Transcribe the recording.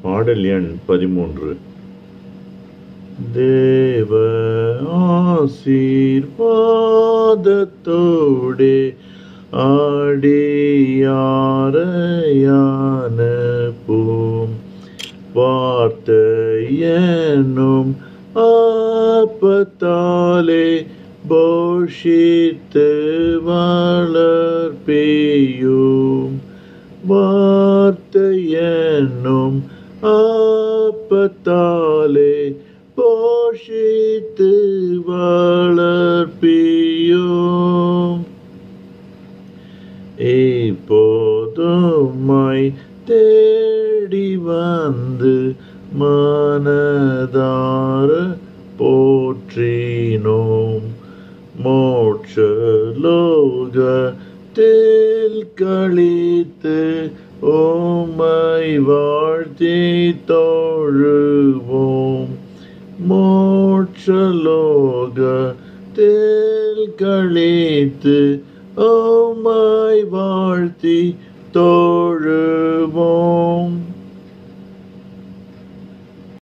பாடல் எண் பதிமூன்று தேவ ஆசீர்வாதத்தோடே ஆடியாரையான பூம் வார்த்தையனும் ஆப்பத்தாலே போஷித்து வளர்ப்பேயும் வார்த்தையனும் ஆப்பத்தாலே போஷித்து வளர்ப்பியும் இப்போதுமாய் தேடி வந்து மனதார போற்றினோம் மோட்சலோகத்தில் கழித்து ஓமை வாழ்த்தி தோழுவோம் மோட்சலோகத்தில் கழித்து ஓமாய் வாழ்த்தி தோழுவோம்